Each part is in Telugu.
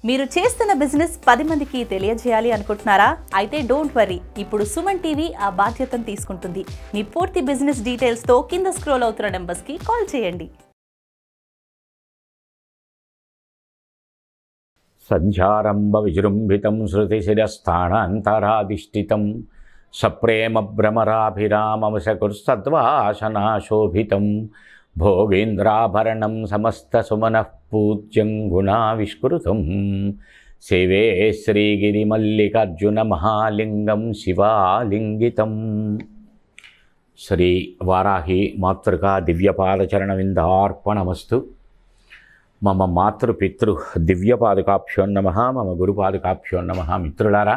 మీరు చేస్తున్న బిజినెస్ పది మందికి తెలియజేయాలి అనుకుంటున్నారా అయితే డోంట్ వరీ ఇప్పుడు సుమన్ టీవీ ఆ బాధ్యతను తీసుకుంటుంది మీ పూర్తి బిజినెస్ డీటెయిల్స్తో కింద స్క్రోల్ అవుతున్న నెంబర్స్కి కాల్ చేయండి సంధ్యారంభ విజృంభితం శృతిశిరస్థానాంతరాధిష్ఠితం సప్రేమ భ్రమరాభిరామవశకుర్సద్వాసనాశోభితం భోగేంద్రాభరణం సమస్తసుమనః పూజ్యం గుణావిష్కృతం సేవే శ్రీగిరిమల్లికార్జున మహాలింగం శివాలింగితం శ్రీ వారాహి మాతృకా దివ్యపాదచరణవిందార్పణమస్తు మమ మాతృపితృ దివ్యపాదుకాభ్యో నమ మమ గురుపాదుకాభ్యో నమ మిత్రులారా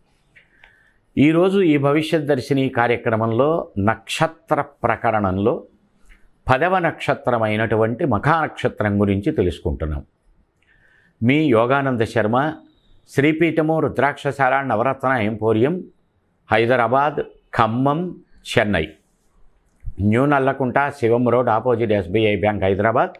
ఈరోజు ఈ భవిష్యత్ దర్శిని కార్యక్రమంలో నక్షత్ర ప్రకరణంలో పదవ నక్షత్రమైనటువంటి మఖా నక్షత్రం గురించి తెలుసుకుంటున్నాం మీ యోగానంద శర్మ శ్రీపీఠము రుద్రాక్షశాల Navaratna emporium Hyderabad Khammam Chennai new Nallakunta Shivam road opposite SBI bank Hyderabad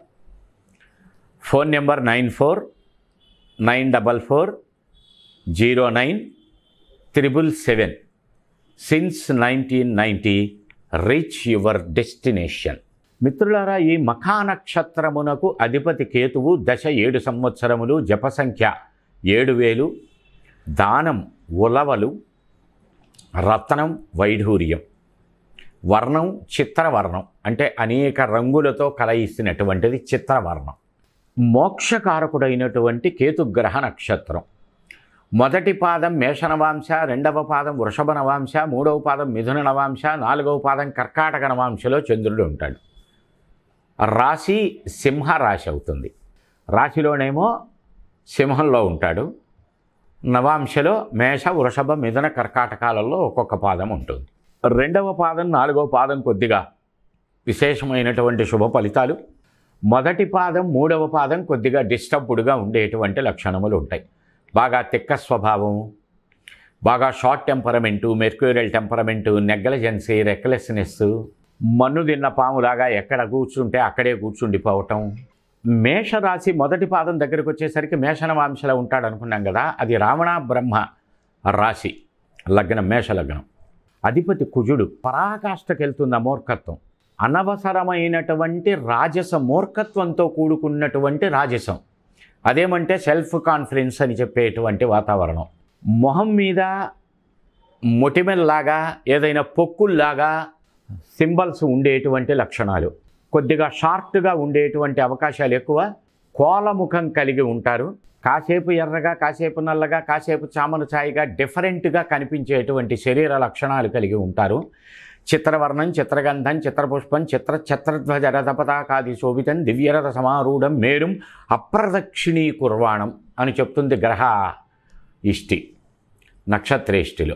phone number nine four nine double four zero nine triple seven since nineteen ninety reach your destination మిత్రులారా ఈ మఖా నక్షత్రమునకు అధిపతి కేతువు దశ ఏడు సంవత్సరములు జప సంఖ్య ఏడు వేలు దానం ఉలవలు రత్నం వైఢూర్యం వర్ణం చిత్రవర్ణం అంటే అనేక రంగులతో కలయిస్తున్నటువంటిది చిత్రవర్ణం మోక్షకారకుడైనటువంటి కేతుగ్రహ నక్షత్రం మొదటి పాదం మేషనవాంశ రెండవ పాదం వృషభ నవాంశ మూడవ పాదం మిథున నవాంశ నాలుగవ పాదం కర్కాటక నవాంశలో చంద్రుడు ఉంటాడు రాశి సింహ రాశి అవుతుంది రాశిలోనేమో సింహంలో ఉంటాడు నవాంశలో మేష వృషభ మిథున కర్కాటకాలలో ఒక్కొక్క పాదం ఉంటుంది రెండవ పాదం నాలుగవ పాదం కొద్దిగా విశేషమైనటువంటి శుభ ఫలితాలు మొదటి పాదం మూడవ పాదం కొద్దిగా డిస్టర్బ్డ్గా ఉండేటువంటి లక్షణములు ఉంటాయి బాగా తిక్క స్వభావం బాగా short temperament mercurial temperament negligence recklessness మన్ను తిన్న పాములాగా ఎక్కడ కూర్చుంటే అక్కడే కూర్చుండిపోవటం మేషరాశి మొదటి పాదం దగ్గరికి వచ్చేసరికి మేషన వాంశలో ఉంటాడు అనుకున్నాం కదా అది రావణ బ్రహ్మ రాశి లగ్నం మేష లగ్నం అధిపతి కుజుడు పరాకాష్ఠకి వెళ్తుంది అమూర్ఖత్వం అనవసరమైనటువంటి రాజస మూర్ఖత్వంతో కూడుకున్నటువంటి రాజసం అదేమంటే సెల్ఫ్ కాన్ఫిడెన్స్ అని చెప్పేటువంటి వాతావరణం మొహం మీద మొటిమెల్లాగా ఏదైనా పొక్కుల్లాగా సింబల్స్ ఉండేటువంటి లక్షణాలు కొద్దిగా షార్ట్గా ఉండేటువంటి అవకాశాలు ఎక్కువ కోలముఖం కలిగి ఉంటారు కాసేపు ఎర్రగా కాసేపు నల్లగా కాసేపు చామన ఛాయిగా డిఫరెంట్గా కనిపించేటువంటి శరీర లక్షణాలు కలిగి ఉంటారు చిత్రవర్ణం చిత్రగంధం చిత్రపుష్పం చిత్ర చిత్రధ్వజ రథపతాకాది శోభితం దివ్యరథ సమారూఢం మేరుం అప్రదక్షిణీ కుర్వాణం అని చెప్తుంది గ్రహ ఇష్టి నక్షత్రేష్టిలో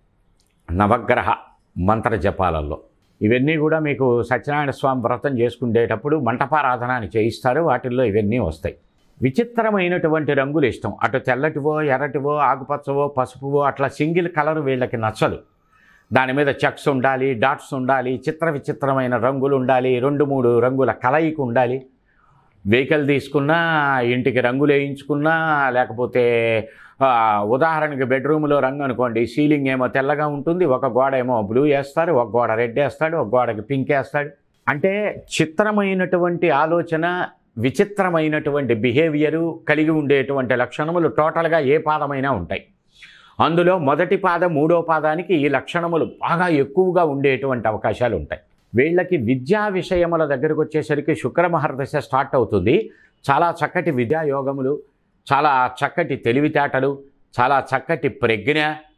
నవగ్రహ మంత్ర జపాలలో ఇవన్నీ కూడా మీకు సత్యనారాయణ స్వామి వ్రతం చేసుకునేటప్పుడు మంటపారాధన అని చేయిస్తారు వాటిల్లో ఇవన్నీ వస్తాయి విచిత్రమైనటువంటి రంగులు ఇష్టం అటు తెల్లటివో ఎర్రటివో ఆకుపచ్చవో పసుపువో అట్లా సింగిల్ కలర్ వీళ్ళకి నచ్చదు దాని మీద చెక్స్ ఉండాలి డాట్స్ ఉండాలి చిత్ర విచిత్రమైన రంగులు ఉండాలి రెండు మూడు రంగుల కలయిక ఉండాలి వెహికల్ తీసుకున్నా ఇంటికి రంగులు వేయించుకున్నా లేకపోతే ఆ, ఉదాహరణకి బెడ్రూమ్లో రంగు అనుకోండి సీలింగ్ ఏమో తెల్లగా ఉంటుంది ఒక గోడ ఏమో బ్లూ వేస్తాడు ఒక గోడ రెడ్ వేస్తాడు ఒక గోడకి పింక్ వేస్తాడు అంటే చిత్రమైనటువంటి ఆలోచన విచిత్రమైనటువంటి బిహేవియరు కలిగి ఉండేటువంటి లక్షణములు టోటల్గా ఏ పాదమైనా ఉంటాయి అందులో మొదటి పాదం మూడో పాదానికి ఈ లక్షణములు బాగా ఎక్కువగా ఉండేటువంటి అవకాశాలు ఉంటాయి వీళ్ళకి విద్యా విషయముల దగ్గరకు వచ్చేసరికి శుక్ర మహర్దశ స్టార్ట్ అవుతుంది చాలా చక్కటి విద్యా యోగములు చాలా చక్కటి తెలివితేటలు చాలా చక్కటి ప్రజ్ఞ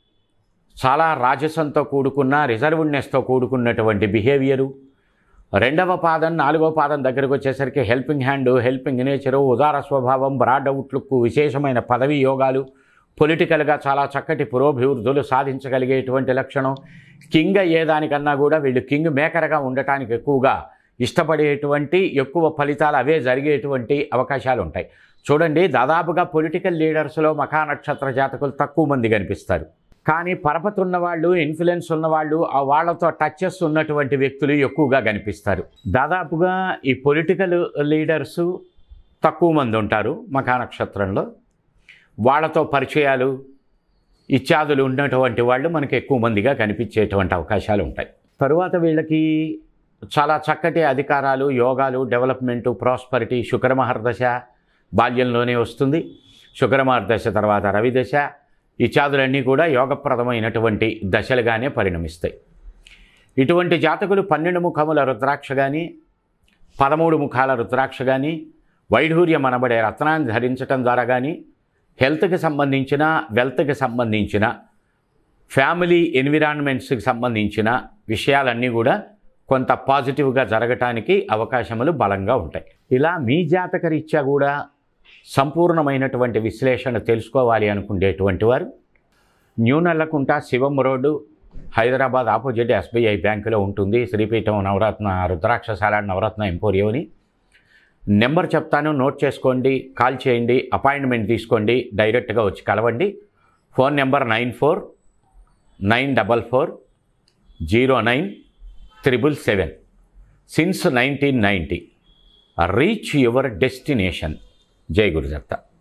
చాలా రాజసంతో కూడుకున్న రిజర్వ్నెస్తో కూడుకున్నటువంటి బిహేవియరు రెండవ పాదం నాలుగవ పాదం దగ్గరకు వచ్చేసరికి హెల్పింగ్ హ్యాండ్ హెల్పింగ్ నేచరు ఉదార స్వభావం బ్రాడ్ అవుట్లుక్ విశేషమైన పదవి యోగాలు పొలిటికల్గా చాలా చక్కటి పురోభివృద్ధులు సాధించగలిగేటువంటి లక్షణం కింగ్ అయ్యేదానికన్నా కూడా వీళ్ళు కింగ్ మేకర్గా ఉండటానికి ఎక్కువగా ఇష్టపడేటువంటి ఎక్కువ ఫలితాలు అవే జరిగేటువంటి అవకాశాలు ఉంటాయి చూడండి దాదాపుగా పొలిటికల్ లీడర్స్లో మఖా నక్షత్ర జాతకులు తక్కువ మంది కనిపిస్తారు కానీ పరపతి ఉన్నవాళ్ళు ఇన్ఫ్లుయెన్స్ ఉన్నవాళ్ళు ఆ వాళ్ళతో టచెస్ ఉన్నటువంటి వ్యక్తులు ఎక్కువగా కనిపిస్తారు దాదాపుగా ఈ పొలిటికల్ లీడర్సు తక్కువ మంది ఉంటారు మఖా నక్షత్రంలో వాళ్ళతో పరిచయాలు ఇత్యాదులు ఉన్నటువంటి వాళ్ళు మనకి ఎక్కువ మందిగా కనిపించేటువంటి అవకాశాలు ఉంటాయి తరువాత వీళ్ళకి చాలా చక్కటి అధికారాలు యోగాలు డెవలప్మెంటు ప్రాస్పరిటీ శుక్రమహర్దశ బాల్యంలోనే వస్తుంది శుక్రమహర్దశ తర్వాత రవిదశ ఇత్యాదులన్నీ కూడా యోగప్రదమైనటువంటి దశలుగానే పరిణమిస్తాయి ఇటువంటి జాతకులు పన్నెండు ముఖముల రుద్రాక్ష కానీ పదమూడు ముఖాల రుద్రాక్ష కానీ వైఢూర్యం అనబడే రత్నాన్ని ధరించటం ద్వారా కానీ హెల్త్కి సంబంధించిన వెల్త్కి సంబంధించిన ఫ్యామిలీ ఎన్విరాన్మెంట్స్కి సంబంధించిన విషయాలన్నీ కూడా కొంత పాజిటివ్గా జరగటానికి అవకాశములు బలంగా ఉంటాయి ఇలా మీ జాతక రీత్యా కూడా సంపూర్ణమైనటువంటి విశ్లేషణ తెలుసుకోవాలి అనుకునేటువంటి వారు new Nallakunta Shivam road Hyderabad opposite SBI బ్యాంకులో ఉంటుంది శ్రీపీఠం నవరత్న రుద్రాక్షశాల నవరత్న ఎంపోరియోని నెంబర్ చెప్తాను నోట్ చేసుకోండి కాల్ చేయండి అపాయింట్మెంట్ తీసుకోండి డైరెక్ట్గా వచ్చి కలవండి phone number nine four nine double four zero nine triple seven since nineteen ninety reach your destination జై గురుదత్త